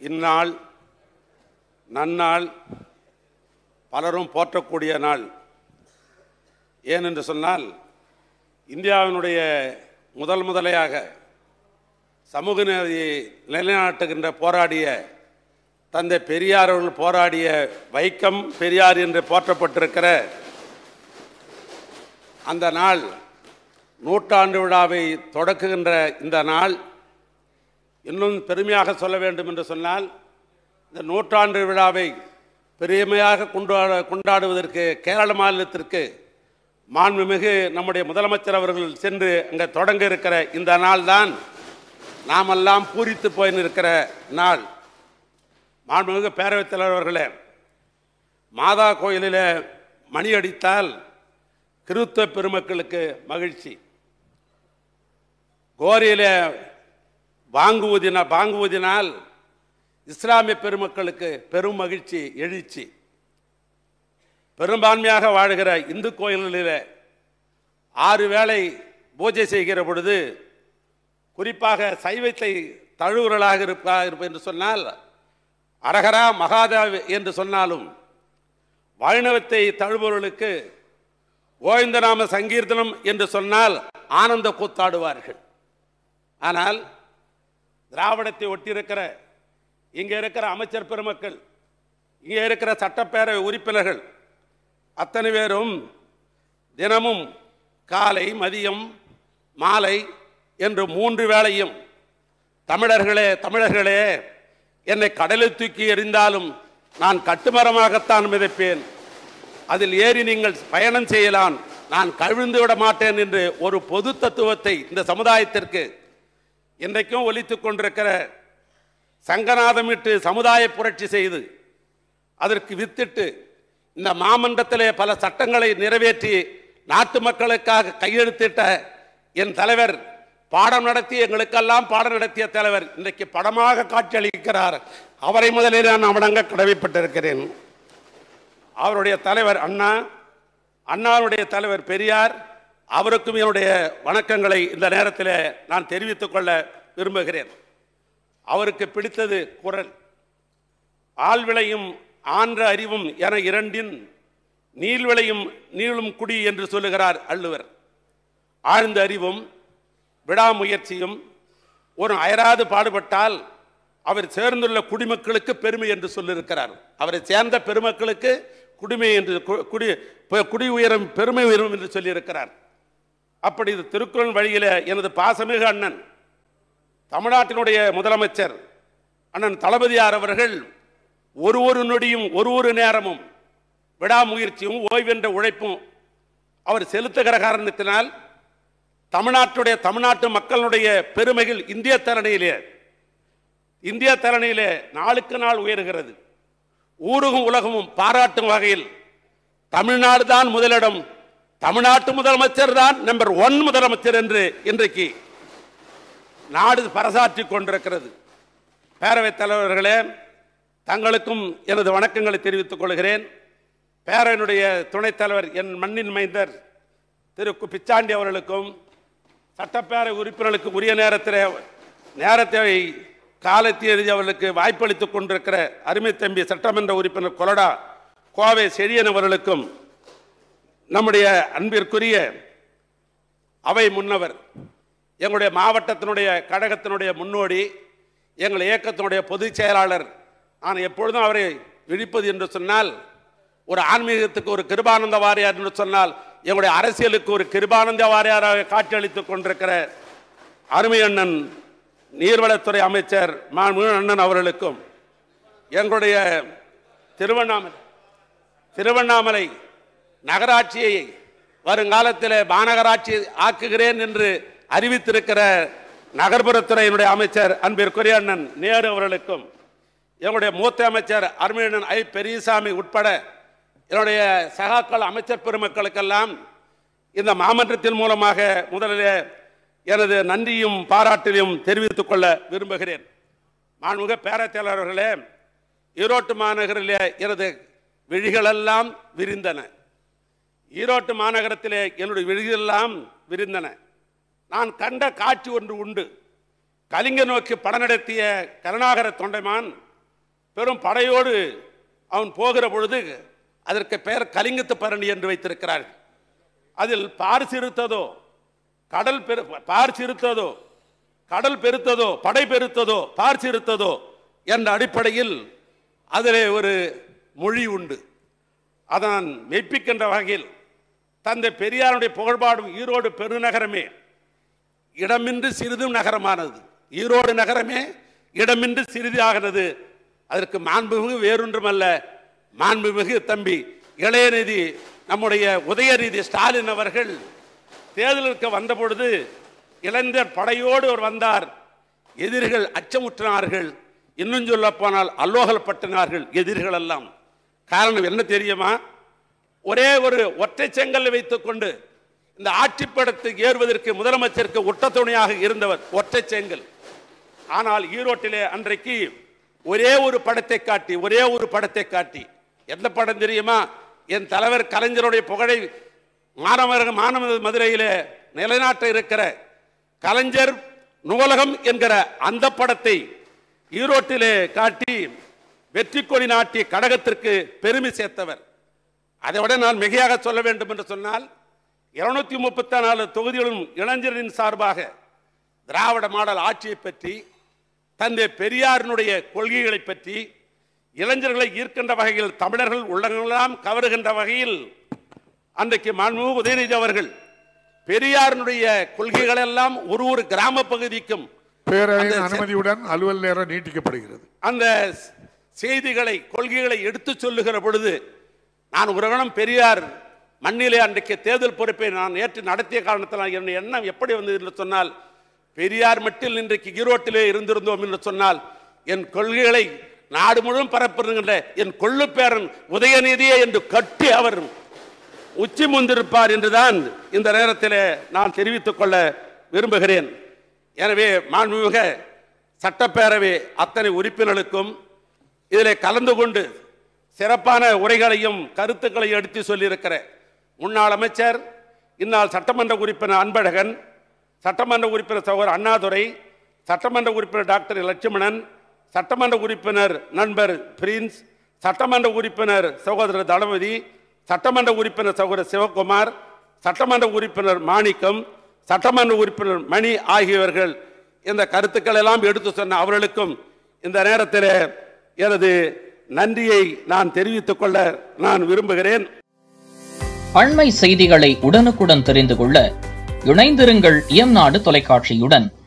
இந்நாள் நன்னாள் பலரும் போற்றக்கூடிய நாள் ஏனென்று சொன்னால் இந்தியாவினுடைய முதல் முதலையாக சமூக நீதியை நிலைநாட்டுகின்ற போராடிய தந்தை பெரியார் அவர்கள் போராடிய வைக்கம் பெரியார் என்று போற்றப்பட்டிருக்கிற அந்த நாள் நூற்றாண்டு விழாவை தொடக்குகின்ற இந்த நாள் இன்னும் பெருமையாக சொல்ல வேண்டும் என்று சொன்னால் இந்த நூற்றாண்டு விழாவை பெருமையாக கொண்டாட கொண்டாடுவதற்கு கேரள மாநிலத்திற்கு மாண்புமிகு நம்முடைய முதலமைச்சர் அவர்கள் சென்று அங்கே தொடங்க இருக்கிற இந்த நாள் தான் நாமெல்லாம் பூரித்து போய் இருக்கிற நாள் மாண்புமிகு பேரவைத் தலைவர் அவர்களே மாதா கோயிலில் மணி அடித்தால் கிறிஸ்தவ பெருமக்களுக்கு மகிழ்ச்சி கோரியில வாங்குவதினா வாங்குவதினால் இஸ்லாமிய பெருமக்களுக்கு பெரும் மகிழ்ச்சி எழுச்சி பெரும்பான்மையாக வாழ்கிற இந்து கோயில்களில் ஆறு வேளை பூஜை செய்கிற பொழுது குறிப்பாக சைவத்தை தழுவுறலாக இருப்பா இருப்ப என்று சொன்னால் அரகரா மகாதேவ் என்று சொன்னாலும் வைணவத்தை தழுவுவர்களுக்கு கோவிந்தநாம சங்கீர்த்தனம் என்று சொன்னால் ஆனந்த கூத்தாடுவார்கள் ஆனால் திராவிடத்தை ஒட்டியிருக்கிற இங்கே இருக்கிற அமைச்சர் பெருமக்கள் இங்கே இருக்கிற சட்டப்பேரவை உறுப்பினர்கள் அத்தனை பேரும் தினமும் காலை மதியம் மாலை என்று மூன்று வேளையும் தமிழர்களே தமிழர்களே என்னை கடலில் தூக்கி எறிந்தாலும் நான் கட்டுமரமாகத்தான் மிதப்பேன் அதில் ஏறி நீங்கள் பயணம் செய்யலாம் நான் கவிழ்ந்து விட மாட்டேன் என்று ஒரு பொது தத்துவத்தை இந்த சமுதாயத்திற்கு இன்றைக்கும் ஒலித்துக் கொண்டிருக்கிற சங்கநாதமிட்டு சமுதாய புரட்சி செய்து அதற்கு வித்திட்டு இந்த மாமன்றத்திலே பல சட்டங்களை நிறைவேற்றி நாட்டு மக்களுக்காக கையெழுத்திட்ட என் தலைவர் பாடம் நடத்தி எங்களுக்கெல்லாம் பாடம் நடத்திய தலைவர் இன்றைக்கு படமாக காட்சியளிக்கிறார் அவரை முதலில் நான் வணங்க கடமைப்பட்டிருக்கிறேன் அவருடைய தலைவர் அண்ணா அண்ணாவுடைய தலைவர் பெரியார் அவருக்கும் என்னுடைய வணக்கங்களை இந்த நேரத்தில் நான் தெரிவித்துக் கொள்ள விரும்புகிறேன் அவருக்கு பிடித்தது குரல் ஆழ்விளையும் ஆன்ற அறிவும் என இரண்டின் நீள்விளையும் நீளும் குடி என்று சொல்லுகிறார் அல்லுவர் ஆழ்ந்த அறிவும் விடாமுயற்சியும் ஒரு அயராது பாடுபட்டால் அவர் சேர்ந்துள்ள குடிமக்களுக்கு பெருமை என்று சொல்லியிருக்கிறார் அவரை சேர்ந்த பெருமக்களுக்கு குடிமை என்று கு- குடி ப- குடி உயரும் பெருமை உயரும் என்று சொல்லியிருக்கிறார் அப்படி இது திருக்குறள் வழியில எனது பாசமிகு அண்ணன் தமிழ்நாட்டினுடைய முதலமைச்சர் அண்ணன் தளபதியார் அவர்கள் ஒரு ஒரு நொடியும் ஒரு ஒரு நேரமும் விடாமுயற்சியும் ஓய்வென்ற உழைப்பும் அவர் செலுத்துகிற காரணத்தினால் தமிழ்நாட்டுடைய தமிழ்நாட்டு மக்களுடைய பெருமைகள் இந்திய தரணியிலே இந்திய தரணியிலே நாளுக்கு நாள் உயர்கிறது ஊருகும் உலகமும் பாராட்டும் வகையில் தமிழ்நாடு தான் முதலிடம் தமிழ்நாட்டு முதலமைச்சர் தான் நம்பர் ஒன் முதலமைச்சர் என்று இன்றைக்கு நாடு பரசாற்றிக் கொண்டிருக்கிறது பேரவைத் தலைவர்களே தங்களுக்கும் எனது வணக்கங்களை தெரிவித்துக் கொள்கிறேன் பேரனுடைய துணைத் தலைவர் என் மண்ணின் மைந்தர் திரு கு. பிச்சாண்டி அவர்களுக்கும் சட்டப்பேரவை உறுப்பினர்களுக்கு உரிய நேரத்தில் நேரத்தை காலத்தை எழுதி அவர்களுக்கு வாய்ப்பளித்துக் கொண்டிருக்கிற அருமை தம்பி சட்டமன்ற உறுப்பினர் கொலடா கோவை செழியன் அவர்களுக்கும் நம்முடைய அன்பிற்குரிய அவை முன்னவர் எங்களுடைய மாவட்டத்தினுடைய கழகத்தினுடைய முன்னோடி எங்கள் இயக்கத்தினுடைய பொதுச் செயலாளர் நான் எப்பொழுதும் அவரை விழிப்பது என்று சொன்னால் ஒரு ஆன்மீகத்துக்கு ஒரு கிருபானந்த வாரியார் என்று சொன்னால் எங்களுடைய அரசியலுக்கு ஒரு கிருபானந்த வாரியாராக காட்சியளித்துக் கொண்டிருக்கிற அருமை அண்ணன் நீர்வளத்துறை அமைச்சர் மாண்புமிகு அண்ணன் அவர்களுக்கும் எங்களுடைய திருவண்ணாமலை திருவண்ணாமலை நகராட்சியை வருங்காலத்தில் மாநகராட்சி ஆக்குகிறேன் என்று அறிவித்திருக்கிற நகர்ப்புறத்துறையினுடைய அமைச்சர் அன்பிற்குரிய அண்ணன் நேரு அவர்களுக்கும் என்னுடைய மூத்த அமைச்சர் அருமையண்ணன் ஐ பெரியசாமி உட்பட என்னுடைய சகாக்கள் அமைச்சர் பெருமக்களுக்கெல்லாம் இந்த மாமன்றத்தின் மூலமாக முதலில் எனது நன்றியும் பாராட்டிலையும் தெரிவித்துக் கொள்ள விரும்புகிறேன் மாண்புமிகு பேரவைத் தலைவர்களே ஈரோட்டு மாநகரிலே எனது விழிகளெல்லாம் விரிந்தன ஈரோட்டு மாநகரத்திலே என்னுடைய விழிகளெல்லாம் விரிந்தன நான் கண்ட காட்சி ஒன்று உண்டு கலிங்க நோக்கி படம் நடத்திய கருணாகர தொண்டைமான் பெரும் படையோடு அவன் போகிற பொழுது அதற்கு பெயர் கலிங்கத்து பரணி என்று வைத்திருக்கிறார்கள் அதில் பார் சிறுத்ததோ கடல் பெரு பார் சிறுத்ததோ கடல் பெருத்ததோ படை பெருத்ததோ பார் சிறுத்ததோ என்ற அடிப்படையில் அதிலே ஒரு மொழி உண்டு அதன் மெய்ப்பிக்கின்ற வகையில் தந்தை பெரியாருடைய புகழ்பாடும் ஈரோடு பெருநகரமே இடமின்றி சிறிதும் நகரமானது ஈரோடு நகரமே இடமின்றி சிறிதாகிறது அதற்கு மாண்புமிகு வேறொன்றுமல்ல மாண்புமிகு தம்பி இளையநிதி நம்முடைய உதயநிதி ஸ்டாலின் அவர்கள் தேர்தலுக்கு வந்த பொழுது இளைஞர் படையோடு அவர் வந்தார் எதிரிகள் அச்சமுற்றினார்கள் இன்னும் சொல்ல போனால் அல்லோகல் பட்டினார்கள் எதிரிகள் எல்லாம் காரணம் என்ன தெரியுமா ஒரே ஒரு ஒற்றை செங்கல்லை வைத்துக்கொண்டு இந்த ஆட்சிப்படத்துக்கு ஏறுவதற்கு முதலமைச்சருக்கு ஒட்ட துணையாக இருந்தவர் ஒற்றை செங்கல் ஆனால் ஈரோட்டிலே அன்றைக்கு ஒரே ஒரு படத்தை காட்டி ஒரே ஒரு படத்தை காட்டி எந்த படம் தெரியுமா என் தலைவர் கலைஞருடைய புகழை மாணவர் மாணவ மதுரையிலே நிலைநாட்ட இருக்கிற கலைஞர் நூலகம் என்கிற அந்த படத்தை ஈரோட்டிலே காட்டி வெற்றி கொடி நாட்டி கடகத்திற்கு பெருமை சேர்த்தவர் அதை விட நான் மிகையாக சொல்ல வேண்டும் என்று சொன்னால் இருநூத்தி முப்பத்தி நாலு தொகுதிகளும் இளைஞரின் சார்பாக திராவிட மாடல் ஆட்சியை பற்றி தந்தை பெரியாரினுடைய கொள்கைகளை பற்றி இளைஞர்களை ஈர்க்கின்ற வகையில் தமிழர்கள் உள்ளங்களெல்லாம் கவருகின்ற வகையில் அன்றைக்கு மாண்புமிகு உதயநிதி அவர்கள் பெரியாரினுடைய கொள்கைகள் எல்லாம் ஒரு ஒரு கிராம பகுதிக்கும் பேரவையின் அந்த அனுமதியுடன் அலுவல் நேரம் நீட்டிக்கப்படுகிறது அந்த செய்திகளை கொள்கைகளை எடுத்து சொல்லுகிற பொழுது நான் ஒரு கணம் பெரியார் மண்ணிலே அன்றைக்கு தேர்தல் பொறுப்பை நான் ஏற்று நடத்திய காரணத்தில் என் எண்ணம் எப்படி வந்தது என்று சொன்னால் பெரியார் மட்டில் இன்றைக்கு ஈரோட்டிலே இருந்திருந்தோம் என்று சொன்னால் என் கொள்கைகளை நாடு முழுவதும் பரப்புகின்ற என் கொள்ளு பேரன் உதயநிதியே என்று கட்டி அவர் உச்சி முந்திருப்பார் என்றுதான் இந்த நேரத்தில் நான் தெரிவித்துக் கொள்ள விரும்புகிறேன் எனவே மாண்புமிக சட்டப்பேரவை அத்தனை உறுப்பினர்களுக்கும் இதில் கலந்து கொண்டு சிறப்பான உரைகளையும் கருத்துக்களையும் எடுத்து சொல்லியிருக்கிற முன்னாள் அமைச்சர் இந்நாள் சட்டமன்ற உறுப்பினர் அன்பழகன் சட்டமன்ற உறுப்பினர் சகோதரர் அண்ணாதுரை சட்டமன்ற உறுப்பினர் டாக்டர் லட்சுமணன் சட்டமன்ற உறுப்பினர் நண்பர் பிரின்ஸ் சட்டமன்ற உறுப்பினர் சகோதரர் தளபதி சட்டமன்ற உறுப்பினர் சகோதரர் சிவகுமார் சட்டமன்ற உறுப்பினர் மாணிக்கம் சட்டமன்ற உறுப்பினர் மணி ஆகியவர்கள் இந்த கருத்துக்கள் எல்லாம் எடுத்து சொன்ன அவர்களுக்கும் இந்த நேரத்தில் எனது நன்றியை நான் தெரிவித்துக் கொள்ள நான் விரும்புகிறேன் அண்மை செய்திகளை உடனுக்குடன் தெரிந்து கொள்ள இணைந்திருங்கள் இயம்நாடு தொலைக்காட்சியுடன்